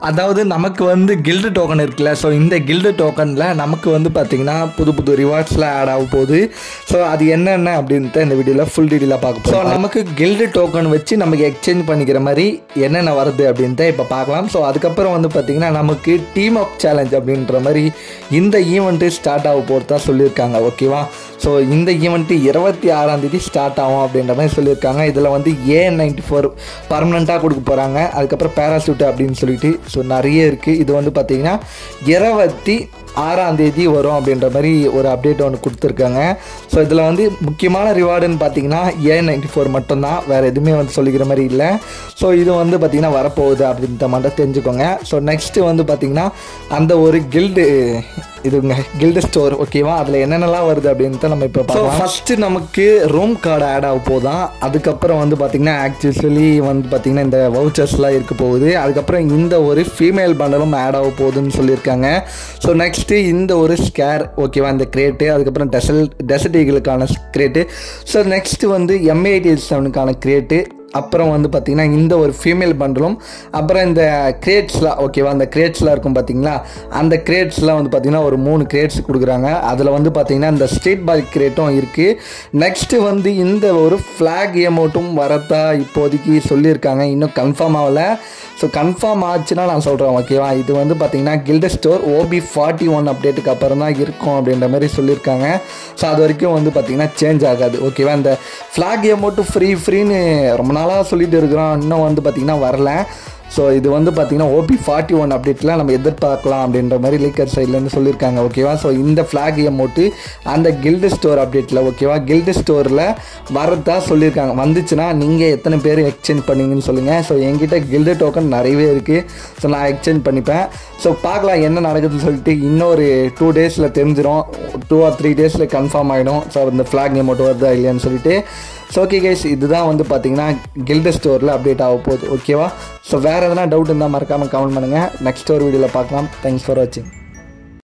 அதாவது நமக்கு வந்து கில்டு டோக்கன் இருக்குல்ல ஸோ இந்த கில்டு டோக்கனில் நமக்கு வந்து பார்த்திங்கன்னா புது புது ரிவார்ட்ஸ்லாம் ஆட் ஆக போகுது ஸோ அது என்னென்ன அப்படின்ட்டு இந்த வீடியோவில் ஃபுல் டீட்டெயிலாக பார்க்க போகிறோம் நமக்கு கில்டு டோக்கன் வச்சு நமக்கு எக்ஸ்சேஞ்ச் பண்ணிக்கிற மாதிரி என்னென்ன வருது அப்படின்ட்டு இப்போ பார்க்கலாம் ஸோ அதுக்கப்புறம் வந்து பார்த்திங்கன்னா நமக்கு டீம் அப் சேலஞ்ச் அப்படின்ற மாதிரி இந்த ஈவெண்ட்டு ஸ்டார்ட் ஆக போகிறதா சொல்லியிருக்காங்க ஓகேவா ஸோ இந்த ஈவெண்ட்டு இருபத்தி ஆறாம் தேதி ஸ்டார்ட் ஆகும் அப்படின்ற மாதிரி சொல்லியிருக்காங்க இதில் வந்து ஏ நைன்டி ஃபோர் பர்மனெண்ட்டாக கொடுக்க போகிறாங்க அதுக்கப்புறம் பேராசூட் அப்படின்னு சொல்லிட்டு ஸோ நிறைய இருக்குது இது வந்து பார்த்திங்கன்னா இருபத்தி ஆறாம் தேதி வரும் அப்படின்ற மாதிரி ஒரு அப்டேட் ஒன்று கொடுத்துருக்காங்க ஸோ இதில் வந்து முக்கியமான ரிவார்டுன்னு பார்த்தீங்கன்னா ஏ நைன்டி ஃபோர் மட்டும்தான் வேறு எதுவுமே வந்து சொல்லிக்கிற மாதிரி இல்லை ஸோ இது வந்து பார்த்திங்கன்னா வரப்போகுது அப்படின்ற மட்டும் தெரிஞ்சுக்கோங்க ஸோ நெக்ஸ்ட்டு வந்து பார்த்திங்கன்னா அந்த ஒரு கில்டு இதுங்க கில்டு ஸ்டோர் ஓகேவா அதில் என்னென்னலாம் வருது அப்படின்ட்டு நம்ம இப்போ பார்க்கலாம் ஃபஸ்ட்டு நமக்கு ரூம் கார்டு ஆட் ஆக போதான் அதுக்கப்புறம் வந்து பார்த்திங்கன்னா ஆக்சுவலி வந்து பார்த்திங்கன்னா இந்த வவுச்சர்ஸ்லாம் இருக்க போகுது அதுக்கப்புறம் இந்த ஒரு ஃபீமேல் பண்டலும் ஆட் ஆக போகுதுன்னு சொல்லியிருக்காங்க ஸோ நெக்ஸ்ட்டு இந்த ஒரு ஸ்கேர் ஓகேவா இந்த கிரேட்டு அதுக்கப்புறம் டெசல் டெசர்ட் ஈகிளுக்கான கிரேட்டு ஸோ நெக்ஸ்ட்டு வந்து எம்ஏடி செவனுக்கான கிரேட்டு அப்புறம் வந்து பார்த்திங்கன்னா இந்த ஒரு ஃபீமேல் பண்டலும் அப்புறம் இந்த கிரேட்ஸ்லாம் ஓகேவா அந்த கிரேட்ஸ்லாம் இருக்கும் பார்த்தீங்களா அந்த கிரேட்ஸ்லாம் வந்து பார்த்திங்கன்னா ஒரு மூணு கிரேட்ஸ் கொடுக்குறாங்க அதில் வந்து பார்த்திங்கன்னா இந்த ஸ்ட்ரீட் பால் கிரேட்டும் இருக்குது நெக்ஸ்ட்டு வந்து இந்த ஒரு ஃப்ளாக் எமௌண்ட்டும் வரதா இப்போதைக்கு சொல்லியிருக்காங்க இன்னும் கன்ஃபார்ம் ஆகலை ஸோ கன்ஃபார்ம் ஆச்சுன்னா நான் சொல்கிறேன் ஓகேவா இது வந்து பார்த்திங்கன்னா guild store OB forty one அப்டேட்டுக்கு அப்புறம் தான் இருக்கும் அப்படின்ற மாதிரி சொல்லியிருக்காங்க ஸோ அது வரைக்கும் வந்து பார்த்திங்கன்னா சேஞ்ச் ஆகாது ஓகேவா இந்த ஃப்ளாக் எமௌண்ட்டு ஃப்ரீ ஃப்ரீன்னு ரொம்ப நாளாக சொல்லிட்டு இருக்கிறோம் இன்னும் வந்து பார்த்திங்கன்னா வரல ஸோ இது வந்து பார்த்திங்கன்னா ஓபி ஃபார்ட்டி ஒன் அப்டேட்டில் நம்ம எதிர்பார்க்கலாம் அப்படின்ற மாதிரி லீக்கர் சைட்லேருந்து சொல்லியிருக்காங்க ஓகேவா ஸோ இந்த ஃப்ளாக் எமௌண்ட்டு அந்த கில்டு ஸ்டோர் அப்டேட்டில் ஓகேவா கில்டு ஸ்டோரில் வரதா சொல்லியிருக்காங்க வந்துச்சுன்னா நீங்கள் எத்தனை பேர் எக்ஸ்சேஞ்ச் பண்ணீங்கன்னு சொல்லுங்கள் ஸோ என்கிட்ட கில்டு டோக்கன் நிறையவே இருக்குது ஸோ நான் எக்ஸ்சேஞ்ச் பண்ணிப்பேன் ஸோ பார்க்கலாம் என்ன நடக்குதுன்னு சொல்லிட்டு இன்னொரு டூ டேஸில் தெரிஞ்சிடும் டூ ஆர் த்ரீ டேஸில் கன்ஃபார்ம் ஆகிடும் ஸோ இந்த ஃப்ளாக் எமௌண்ட் வருதா இல்லையான்னு சொல்லிட்டு ஸோ ஓகே கைஸ் இதுதான் வந்து பார்த்தீங்கன்னா கில்டு ஸ்டோரில் அப்டேட் ஆக போகுது ஓகேவா ஸோ வேறு எதனா டவுட் இருந்தால் மறக்காமல் கமெண்ட் பண்ணுங்கள் நெக்ஸ்ட் ஒரு வீடியோவில் பார்க்கலாம் தேங்க்ஸ் ஃபார் வாட்சிங்